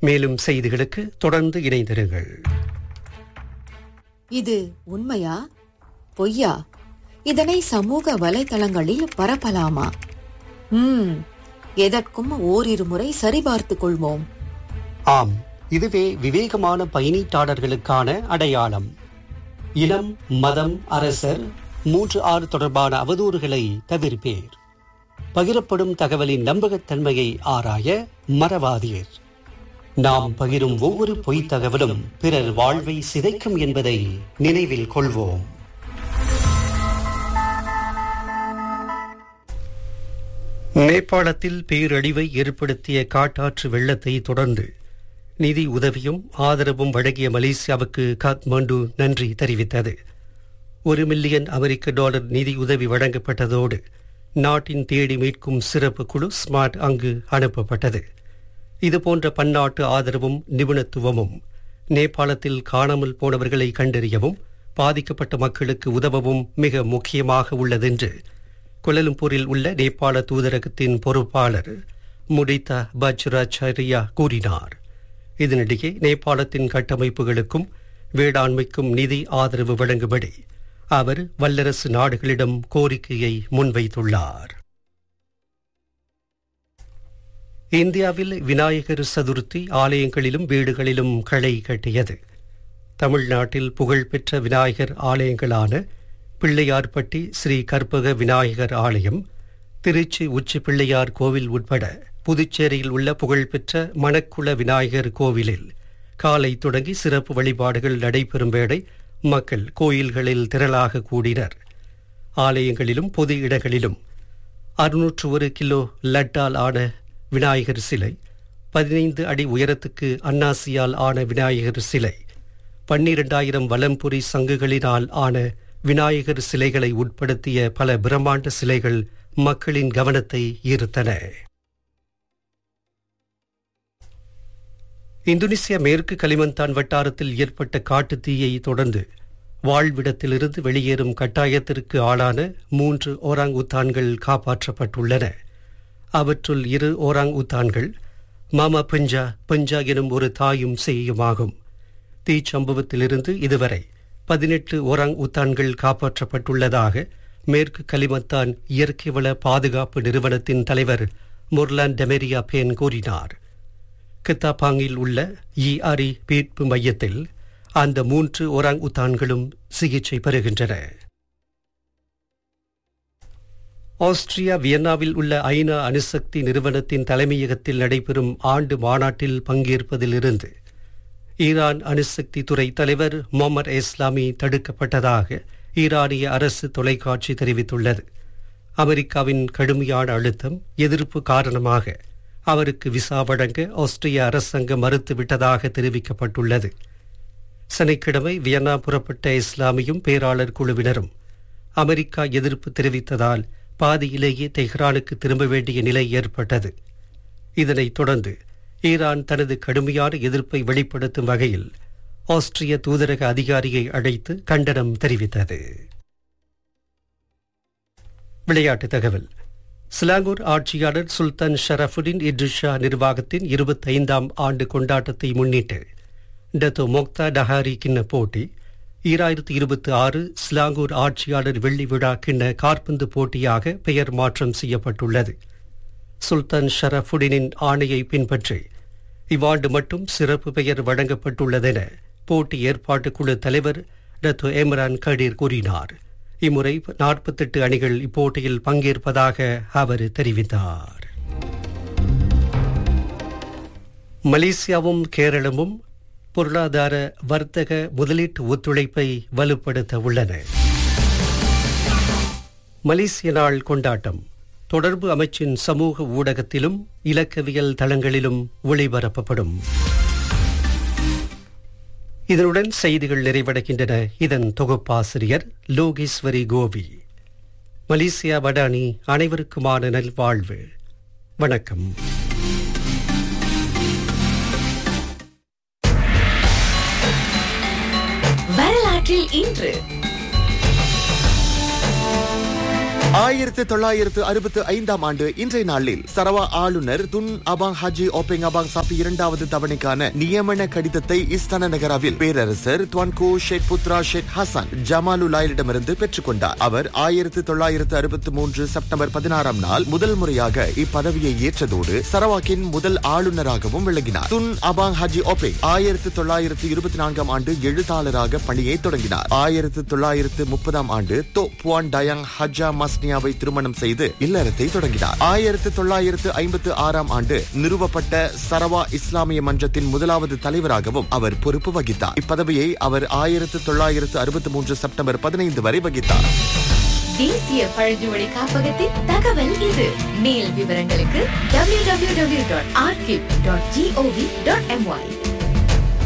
மேலும் செய்திகளுக்கு தொடர்ந்து இணைந்திருங்கள் இது உண்மையா பொய்யா இதனை சமூக வலைதளங்களில் பரப்பலாமா ம் எதற்கும் ஓரிரு முறை சரிபார்த்துக் கொள்வோம் ஆம் இதுவே விவேகமான பயணீட்டாளர்களுக்கான அடையாளம் இனம் மதம் அரசர் மூன்று ஆறு தொடர்பான அவதூறுகளை தவிர்ப்பேர் பகிரப்படும் தகவலின் நம்பகத்தன்மையை ஆராய மறவாதீர் நாம் பகிரும் ஒவ்வொரு பொய்த் தகவலும் பிறர் வாழ்வை சிதைக்கும் என்பதை நினைவில் கொள்வோம் நேபாளத்தில் பேரழிவை ஏற்படுத்திய காட்டாற்று வெள்ளத்தை தொடர்ந்து நிதி உதவியும் ஆதரவும் வழங்கிய மலேசியாவுக்கு காத்மாண்டு நன்றி தெரிவித்தது ஒரு மில்லியன் அமெரிக்க டாலர் நிதி உதவி வழங்கப்பட்டதோடு நாட்டின் தேடி மீட்கும் சிறப்பு குழு ஸ்மார்ட் அங்கு அனுப்பப்பட்டது இதுபோன்ற பன்னாட்டு ஆதரவும் நிபுணத்துவமும் நேபாளத்தில் காணாமல் போனவர்களை கண்டறியவும் பாதிக்கப்பட்ட மக்களுக்கு உதவவும் மிக முக்கியமாக உள்ளதென்று கொலலும்பூரில் உள்ள நேபாள தூதரகத்தின் பொறுப்பாளர் முடிதா பஜ்ராச்சாரியா கூறினார் இதனிடையே நேபாளத்தின் கட்டமைப்புகளுக்கும் வேளாண்மைக்கும் நிதி ஆதரவு வழங்கும்படி அவர் வல்லரசு நாடுகளிடம் கோரிக்கையை முன்வைத்துள்ளார் இந்தியாவில் விநாயகர் சதுர்த்தி ஆலயங்களிலும் வீடுகளிலும் களை கட்டியது தமிழ்நாட்டில் புகழ்பெற்ற விநாயகர் ஆலயங்களான பிள்ளையார்பட்டி ஸ்ரீ கற்பக விநாயகர் ஆலயம் திருச்சி உச்சி பிள்ளையார் கோவில் உட்பட புதுச்சேரியில் உள்ள புகழ்பெற்ற மணக்குள விநாயகர் கோவிலில் காலை தொடங்கி சிறப்பு வழிபாடுகள் நடைபெறும் வேளை மக்கள் கோயில்களில் திரளாக கூடினர் ஆலயங்களிலும் பொது இடங்களிலும் அறுநூற்று ஒரு கிலோ லட்டால் ஆன விநாயகர் சிலை பதினைந்து அடி உயரத்துக்கு அன்னாசியால் ஆன விநாயகர் சிலை பன்னிரண்டாயிரம் வலம்புரி சங்குகளினால் ஆன விநாயகர் சிலைகளை உட்படுத்திய பல பிரம்மாண்ட சிலைகள் மக்களின் கவனத்தை ஈர்த்தன இந்தோனேசியா மேற்கு கலிமந்தான் வட்டாரத்தில் ஏற்பட்ட காட்டுத் தீயை தொடர்ந்து வாழ்விடத்திலிருந்து வெளியேறும் கட்டாயத்திற்கு ஆளான மூன்று ஓராங் உத்தான்கள் காப்பாற்றப்பட்டுள்ளன அவற்றுள் இரு ஓராங் உத்தான்கள் மாமா பஞ்சா பஞ்சா எனும் ஒரு தாயும் சேயுமாகும் தீச்சம்பவத்திலிருந்து இதுவரை பதினெட்டு ஓராங் உத்தான்கள் காப்பாற்றப்பட்டுள்ளதாக மேற்கு கலிமத்தான் இயற்கை வள பாதுகாப்பு நிறுவனத்தின் தலைவர் முர்லான் டெமெரியா பேன் கூறினார் கித்தாபாங்கில் உள்ள இஆரி மீட்பு மையத்தில் அந்த மூன்று ஓராங் உத்தான்களும் சிகிச்சை பெறுகின்றன ஆஸ்திரியா வியன்னாவில் உள்ள ஐநா அணுசக்தி நிறுவனத்தின் தலைமையகத்தில் நடைபெறும் ஆண்டு மாநாட்டில் பங்கேற்பதிலிருந்து ஈரான் அணுசக்தி துறை தலைவர் மொமர் இஸ்லாமி தடுக்கப்பட்டதாக ஈரானிய அரசு தொலைக்காட்சி தெரிவித்துள்ளது அமெரிக்காவின் கடுமையான அழுத்தம் எதிர்ப்பு காரணமாக அவருக்கு விசா வழங்க ஆஸ்திரிய அரசாங்கம் மறுத்துவிட்டதாக தெரிவிக்கப்பட்டுள்ளது சனிக்கிழமை வியன்னா புறப்பட்ட இஸ்லாமியும் பேராளர் குழுவினரும் அமெரிக்கா எதிர்ப்பு தெரிவித்ததால் பாதியிலேயே தெஹ்ரானுக்கு திரும்ப வேண்டிய நிலை ஏற்பட்டது இதனைத் தொடர்ந்து ஈரான் தனது கடுமையான எதிர்ப்பை வெளிப்படுத்தும் வகையில் ஆஸ்திரிய தூதரக அதிகாரியை அழைத்து கண்டனம் தெரிவித்தது விளையாட்டுத் தகவல் சிலாங்கூர் ஆட்சியாளர் சுல்தான் ஷரஃபுடின் இட்ரிஷா நிர்வாகத்தின் இருபத்தைந்தாம் ஆண்டு கொண்டாட்டத்தை முன்னிட்டு டத்தோ மொக்தா டஹாரி கிண்ண போட்டி ஈராயிரத்தி இருபத்தி ஆறு சிலாங்கூர் ஆட்சியாளர் வெள்ளி விழா கிண்ண காற்பந்து போட்டியாக பெயர் மாற்றம் செய்யப்பட்டுள்ளது சுல்தான் ஷரஃபுடினின் ஆணையை பின்பற்றி இவ்வாண்டு மட்டும் சிறப்பு பெயர் வழங்கப்பட்டுள்ளதென போட்டி ஏற்பாட்டுக் குழு தலைவர் டத்தோ எம்ரான் கடீர் கூறினார் இம்முறை நாற்பத்தெட்டு அணிகள் இப்போட்டியில் பங்கேற்பதாக அவர் தெரிவித்தார் மலேசியாவும் கேரளமும் பொருளாதார வர்த்தக முதலீட்டு ஒத்துழைப்பை வலுப்படுத்த உள்ளன மலேசிய நாள் கொண்டாட்டம் தொடர்பு அமைச்சின் சமூக ஊடகத்திலும் இலக்கவியல் தளங்களிலும் ஒளிபரப்பப்படும் இதனுடன் செய்திகள் நிறைவடைகின்றன இதன் தொகுப்பாசிரியர் லோகேஸ்வரி கோபி மலேசியா வடானி அனைவருக்குமான நல்வாழ்வு வணக்கம் வரலாற்றில் இன்று ஆயிரத்து தொள்ளாயிரத்து அறுபத்து ஐந்தாம் ஆண்டு இன்றைய நாளில் சரவா ஆளுநர் துன் அபாங் ஹாஜி ஓபெங் அபாங் சாப்பி இரண்டாவது தவணைக்கான நியமன கடிதத்தை இஸ்தான நகராவில் பேரரசர் துவான்கோ ஷேக் புத்ரா ஷேக் ஹசன் ஜமாலுலாயிடமிருந்து பெற்றுக்கொண்டார் அவர் ஆயிரத்து தொள்ளாயிரத்து அறுபத்து மூன்று செப்டம்பர் பதினாறாம் நாள் முதல் முறையாக இப்பதவியை ஏற்றதோடு சரவாக்கின் முதல் ஆளுநராகவும் விளங்கினார் துன் அபாங் ஹாஜி ஓபெங் ஆயிரத்து தொள்ளாயிரத்து இருபத்தி நான்காம் ஆண்டு எழுத்தாளராக பணியை தொடங்கினார் ஆயிரத்து தொள்ளாயிரத்து முப்பதாம் ஆண்டு தோ புவான் டயாங் ஹஜா மஸ்னியாவை திருமணம் செய்து இல்லறத்தை தொடங்கினார் ஆயிரத்து தொள்ளாயிரத்து ஐம்பத்து ஆறாம் ஆண்டு நிறுவப்பட்ட சரவா இஸ்லாமிய மன்றத்தின் முதலாவது தலைவராகவும் அவர் பொறுப்பு வகித்தார் இப்பதவியை அவர் ஆயிரத்து தொள்ளாயிரத்து அறுபத்தி மூன்று செப்டம்பர் பதினைந்து வரை வகித்தார் தேசிய பழங்குமொழி காப்பகத்தின் தகவல் இது மேல் விவரங்களுக்கு www.archive.gov.my